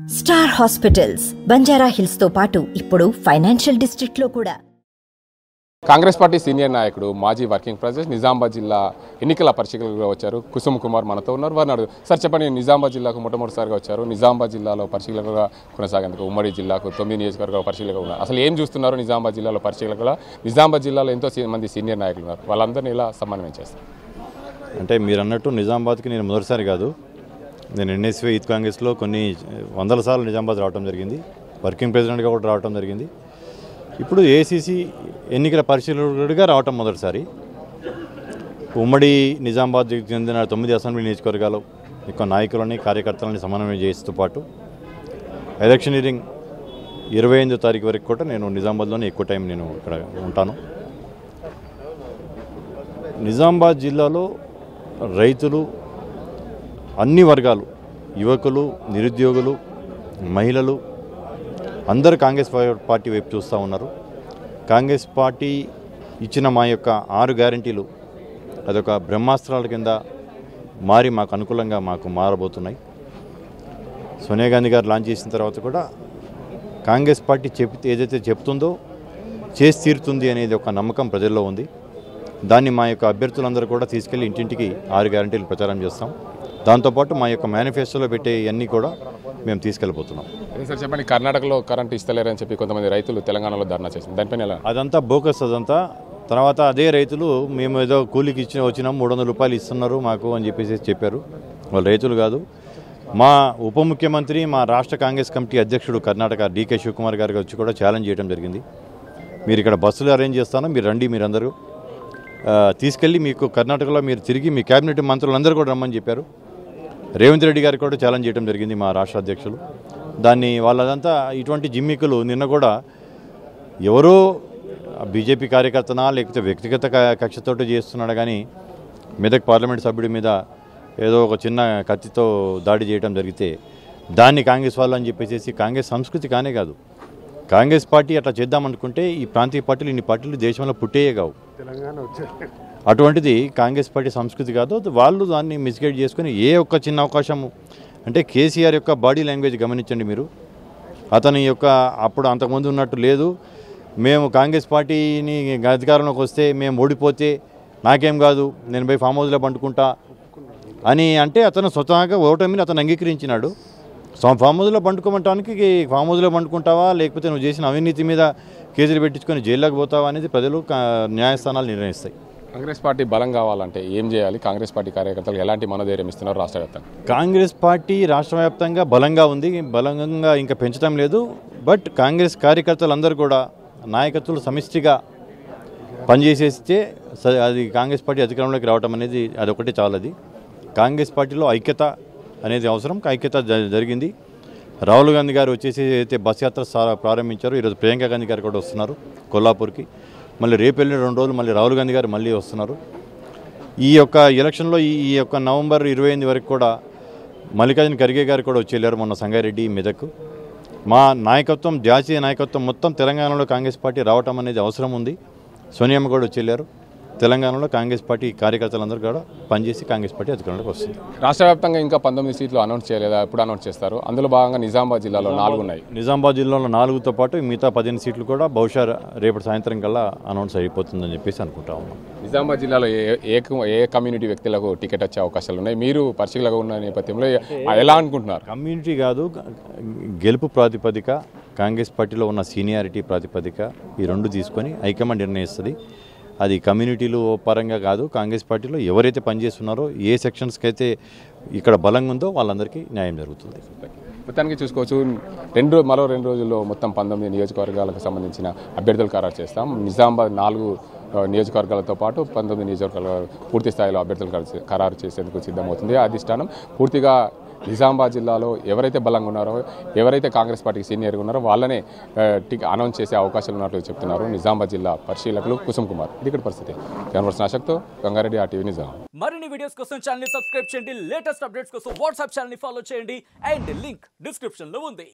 star hospitals Banjara hills తో పాటు ఇప్పుడు ఫైనాన్షియల్ డిస్ట్రిక్ట్ లో కూడా కాంగ్రెస్ పార్టీ సీనియర్ నాయకుడు మాజీ వర్కింగ్ ప్రెసిడెంట్ నిజామాబాద్ జిల్లా ఎన్నికల పరిశీలకులుగా వచ్చారు కుసుమ్ కుమార్ మనతో ఉన్నారు వారిని అడుగు సార్ చెప్పండి నిజామాబాద్ జిల్లాకు మొట్టమొదటిసారిగా వచ్చారు నిజామాబాద్ జిల్లాలో పరిశీలకులుగా కొనసాగేందుకు ఉమ్మడి జిల్లాకు తొమ్మిది నియోజకవర్గాల పరిశీలకులు ఉన్నారు అసలు ఏం చూస్తున్నారు నిజామాబాద్ జిల్లాలో పరిశీలకులుగా నిజామాబాద్ జిల్లాలో ఎంతో సీ- మంది సీనియర్ నాయకులు ఉన్నారు వాళ్ళందరినీ ఇలా సమన్వయం చేస్తారు అంటే మీరు అన్నట్టు నిజామాబాద్కి నేను మొదటిసారి కాదు నేను ఎన్ఎస్వీ యూత్ కాంగ్రెస్లో కొన్ని వందల సార్లు నిజామాబాద్ రావడం జరిగింది వర్కింగ్ ప్రెసిడెంట్గా కూడా రావడం జరిగింది ఇప్పుడు ఏసీసీ ఎన్నికల పరిశీలకుడిగా రావటం మొదటిసారి ఉమ్మడి నిజామాబాద్ చెందిన తొమ్మిది అసెంబ్లీ నియోజకవర్గాలు ఎక్కువ నాయకులని కార్యకర్తలని సమన్వయం చేస్తూ పాటు ఎలక్షనీరింగ్ ఇరవై ఎనిమిదో తారీఖు వరకు కూడా నేను నిజామాబాద్లోనే ఎక్కువ టైం నేను ఇక్కడ ఉంటాను నిజామాబాద్ జిల్లాలో రైతులు అన్ని వర్గాలు యువకులు నిరుద్యోగులు మహిళలు అందరూ కాంగ్రెస్ పా- పార్టీ వైపు చూస్తూ ఉన్నారు కాంగ్రెస్ పార్టీ ఇచ్చిన మా యొక్క ఆరు గ్యారంటీలు అదొక బ్రహ్మాస్త్రాల కింద మారి మాకు అనుకూలంగా మాకు మారబోతున్నాయి సోనియా గాంధీ గారు లాంచ్ చేసిన తర్వాత కూడా కాంగ్రెస్ పార్టీ చెప్తే ఏదైతే చెప్తుందో చేసి తీరుతుంది అనేది ఒక నమ్మకం ప్రజల్లో ఉంది దాన్ని మా యొక్క అభ్యర్థులందరూ కూడా తీసుకెళ్లి ఇంటింటికి ఆరు గ్యారంటీలు ప్రచారం చేస్తాం దాంతోపాటు మా యొక్క మేనిఫెస్టోలో పెట్టే అన్నీ కూడా మేము తీసుకెళ్ళిపోతున్నాం అదే సార్ చెప్పండి కర్ణాటకలో కరెంట్ ఇస్తలేరని చెప్పి కొంతమంది రైతులు తెలంగాణలో ధర్నా చేసింది దానిపైన ఎలా అదంతా బోకస్ అదంతా తర్వాత అదే రైతులు మేము ఏదో కూలికి ఇచ్చిన వచ్చినాం మూడు వందల రూపాయలు ఇస్తున్నారు మాకు అని చెప్పేసి చెప్పారు వాళ్ళు రైతులు కాదు మా ఉప ముఖ్యమంత్రి మా రాష్ట్ర కాంగ్రెస్ కమిటీ అధ్యక్షుడు కర్ణాటక డీకే శివకుమార్ గారికి వచ్చి కూడా ఛాలెంజ్ చేయడం జరిగింది మీరు ఇక్కడ బస్సులు అరేంజ్ చేస్తాను మీరు రండి మీరందరూ ఆ, తీసుకెళ్ళి మీకు కర్ణాటకలో మీరు తిరిగి మీ కేబినెట్ మంత్రులందరూ కూడా రమ్మని చెప్పారు రేవంత్ రెడ్డి గారికి కూడా ఛాలెంజ్ చేయడం జరిగింది మా రాష్ట్ర అధ్యక్షులు దాన్ని వాళ్ళదంతా ఇటువంటి జిమ్మికులు నిన్న కూడా ఎవరో బీజేపీ కార్యకర్తనా లేకపోతే వ్యక్తిగత క- కక్షతోటి చేస్తున్నాడు కానీ మెదక్ పార్లమెంట్ సభ్యుడి మీద ఏదో ఒక చిన్న కత్తితో దాడి చేయడం జరిగితే దాన్ని కాంగ్రెస్ వాళ్ళు అని చెప్పేసి కాంగ్రెస్ సంస్కృతి కానే కాదు కాంగ్రెస్ పార్టీ అట్లా చేద్దామనుకుంటే ఈ ప్రాంతీయ పార్టీలు ఇన్ని పార్టీలు దేశంలో పుట్టేయే కావు అటువంటిది కాంగ్రెస్ పార్టీ సంస్కృతి కాదు వాళ్ళు దాన్ని మిస్గైడ్ చేసుకుని ఏ ఒక్క చిన్న అవకాశము అంటే కేసీఆర్ యొక్క బాడీ లాంగ్వేజ్ గమనించండి మీరు అతని యొక్క అప్పుడు అంతకుముందు ఉన్నట్టు లేదు మేము కాంగ్రెస్ పార్టీని అధికారంలోకి వస్తే మేము ఓడిపోతే నాకేం కాదు నేను పోయి ఫామ్ హౌస్లో పండుకుంటా అని అంటే అతను స్వతహాగా ఓటమిని అతను అంగీకరించినాడు సో ఫామ్ హౌస్లో పండుకోమంటానికి ఫామ్ హౌస్లో పండుకుంటావా లేకపోతే నువ్వు చేసిన అవినీతి మీద కేసులు పెట్టించుకొని జైల్లోకి పోతావా అనేది ప్రజలు కా- న్యాయస్థానాలు నిర్ణయిస్తాయి కాంగ్రెస్ పార్టీ బలం కావాలంటే ఏం చేయాలి కాంగ్రెస్ పార్టీ కార్యకర్తలు ఎలాంటి మనోధైర్యం ఇస్తున్నారు రాష్ట్ర వ్యాప్తంగా కాంగ్రెస్ పార్టీ రాష్ట్ర వ్యాప్తంగా బలంగా ఉంది బలంగా ఇంకా పెంచడం లేదు బట్ కాంగ్రెస్ కార్యకర్తలందరూ కూడా నాయకత్వాలు సమిష్టిగా పనిచేసేస్తే స- అది కాంగ్రెస్ పార్టీ అధికారంలోకి రావడం అనేది అదొకటి చాలది కాంగ్రెస్ పార్టీలో ఐక్యత అనేది అవసరం ఐక్యత జ- జరిగింది రాహుల్ గాంధీ గారు వచ్చేసి అయితే బస్ యాత్ర సా- ప్రారంభించారు ఈరోజు ప్రియాంక గాంధీ గారు కూడా వస్తున్నారు కొల్లాపూర్కి మళ్ళీ రేపు వెళ్ళిన రెండు రోజులు మళ్ళీ రాహుల్ గాంధీ గారు మళ్ళీ వస్తున్నారు ఈ యొక్క ఎలక్షన్లో ఈ ఈ యొక్క నవంబర్ ఇరవై ఎనిమిది వరకు కూడా మల్లికార్జున ఖర్గే గారు కూడా వచ్చి వెళ్ళారు మొన్న సంగారెడ్డి మెదక్ మా నాయకత్వం జాతీయ నాయకత్వం మొత్తం తెలంగాణలో కాంగ్రెస్ పార్టీ రావటం అనేది అవసరం ఉంది సోనియమ్మ కూడా వచ్చి వెళ్ళారు తెలంగాణలో కాంగ్రెస్ పార్టీ కార్యకర్తలందరూ కూడా పనిచేసి కాంగ్రెస్ పార్టీ అధికారంలోకి వస్తుంది రాష్ట్ర వ్యాప్తంగా ఇంకా పంతొమ్మిది సీట్లు అనౌన్స్ చేయలేదా ఎప్పుడు అనౌన్స్ చేస్తారు అందులో భాగంగా నిజామాబాద్ జిల్లాలో నాలుగు ఉన్నాయి నిజామాబాద్ జిల్లాలో నాలుగుతో పాటు మిగతా పదిహేను సీట్లు కూడా బహుశా రేపటి సాయంత్రం కల్లా అనౌన్స్ అయిపోతుందని చెప్పేసి అనుకుంటా ఉన్నాం నిజామాబాద్ జిల్లాలో ఏ ఏ కు- ఏ కమ్యూనిటీ వ్యక్తులకు టికెట్ వచ్చే అవకాశాలు ఉన్నాయి మీరు పరిశీలనగా ఉన్న నేపథ్యంలో ఎలా అనుకుంటున్నారు కమ్యూనిటీ కాదు గెలుపు ప్రాతిపదిక కాంగ్రెస్ పార్టీలో ఉన్న సీనియారిటీ ప్రాతిపదిక ఈ రెండు తీసుకొని హైకమాండ్ నిర్ణయిస్తుంది అది కమ్యూనిటీలు పరంగా కాదు కాంగ్రెస్ పార్టీలో ఎవరైతే పనిచేస్తున్నారో ఏ సెక్షన్స్కి అయితే ఇక్కడ బలంగా ఉందో వాళ్ళందరికీ న్యాయం జరుగుతుంది మొత్తానికి చూసుకోవచ్చు రెండు రో- మరో రెండు రోజుల్లో మొత్తం పంతొమ్మిది నియోజకవర్గాలకు సంబంధించిన అభ్యర్థులు ఖరారు చేస్తాం నిజామాబాద్ నాలుగు ఆ, నియోజకవర్గాలతో పాటు పంతొమ్మిది నియోజకవర్గాలు పూర్తి స్థాయిలో అభ్యర్థులు ఖరారు- ఖరారు చేసేందుకు సిద్ధమవుతుంది ఆ అధిష్టానం పూర్తిగా నిజామాబాద్ జిల్లాలో ఎవరైతే బలంగా ఉన్నారో ఎవరైతే కాంగ్రెస్ పార్టీకి సీనియర్గా ఉన్నారో వాళ్ళనే ఆ, టిక్ అనౌన్స్ చేసే అవకాశాలు ఉన్నట్లు చెప్తున్నారు నిజామాబాద్ జిల్లా పరిశీలకులు కుసుమ్ కుమార్ ఇది ఇక్కడ పరిస్థితి కెమెరా అశోక్తో గంగారెడ్డి ఆర్టీవీ నిజాం మరిన్ని వీడియోస్ కోసం ఛానల్ ని సబ్స్క్రైబ్ చేయండి లేటెస్ట్ అప్డేట్స్ కోసం వాట్సాప్ ఛానల్ ని ఫాలో చేయండి అండ్ లింక్ డిస్క్రిప్షన్ లో ఉంది